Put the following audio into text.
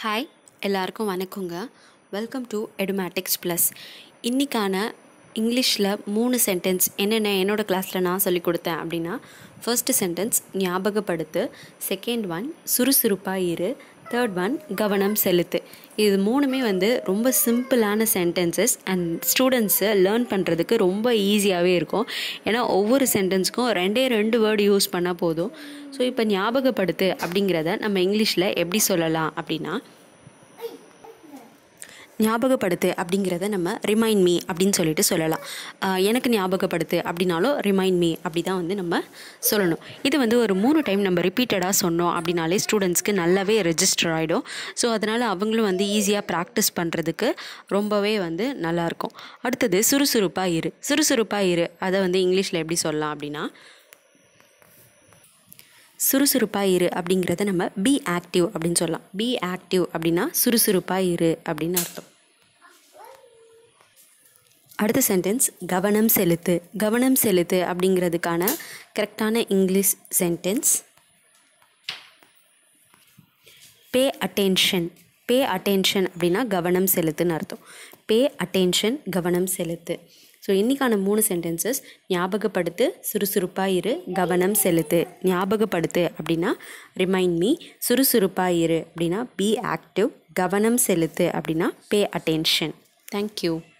hi எல்லாருக்கும் வணக்கங்க welcome to Edumatics plus இன்றைக்கான இங்கிலீஷில் மூணு சென்டென்ஸ் என்னென்ன என்னோடய கிளாஸில் நான் சொல்லி கொடுத்தேன் அப்படின்னா ஃபர்ஸ்ட் சென்டென்ஸ் ஞாபகப்படுத்து செகண்ட் ஒன் சுறுசுறுப்பாக இரு தேர்ட் ஒன் கவனம் செலுத்து இது மூணுமே வந்து ரொம்ப சிம்பிளான சென்டென்சஸ் அண்ட் ஸ்டூடெண்ட்ஸு லேர்ன் பண்ணுறதுக்கு ரொம்ப ஈஸியாகவே இருக்கும் ஏன்னா ஒவ்வொரு சென்டென்ஸ்க்கும் ரெண்டே ரெண்டு வேர்டு யூஸ் பண்ணால் போதும் ஸோ இப்போ ஞாபகப்படுத்து அப்படிங்கிறத நம்ம இங்கிலீஷில் எப்படி சொல்லலாம் அப்படின்னா ஞாபகப்படுத்து அப்படிங்கிறத நம்ம ரிமைண்ட் மீ அப்படின்னு சொல்லிட்டு சொல்லலாம் ஆஹ் எனக்கு ஞாபகப்படுத்து அப்படின்னாலும் ரிமைண்ட் மீ அப்படி தான் வந்து நம்ம சொல்லணும் இது வந்து ஒரு மூணு டைம் நம்ம ரிப்பீட்டடாக சொன்னோம் அப்படின்னாலே ஸ்டூடெண்ட்ஸ்க்கு நல்லாவே ரெஜிஸ்டர் ஆகிடும் ஸோ அதனால் அவங்களும் வந்து ஈஸியாக ப்ராக்டிஸ் பண்ணுறதுக்கு ரொம்பவே வந்து நல்லாயிருக்கும் அடுத்தது சுறுசுறுப்பாக இரு சுறுசுறுப்பாக இரு அதை வந்து இங்கிலீஷில் எப்படி சொல்லலாம் அப்படின்னா சுறுசுறுப்பாக இரு அப்படிங்கிறத நம்ம பி ஆக்டிவ் அப்படின்னு சொல்லலாம் பி ஆக்டிவ் அப்படின்னா சுறுசுறுப்பாக இரு அப்படின்னு அர்த்தம் அடுத்த சென்டென்ஸ் கவனம் செலுத்து கவனம் செலுத்து அப்படிங்கிறதுக்கான கரெக்டான English sentence pay attention pay attention அப்படின்னா கவனம் செலுத்துன்னு அர்த்தம் பே அட்டென்ஷன் கவனம் செலுத்து ஸோ இன்றைக்கான மூணு சென்டென்சஸ் ஞாபகப்படுத்து சுறுசுறுப்பாக இரு கவனம் செலுத்து ஞாபகப்படுத்து அப்படின்னா ரிமைண்ட் மீ சுறுசுறுப்பாக இரு அப்படின்னா பி ஆக்டிவ் கவனம் செலுத்து அப்படின்னா பே அட்டென்ஷன் தேங்க்யூ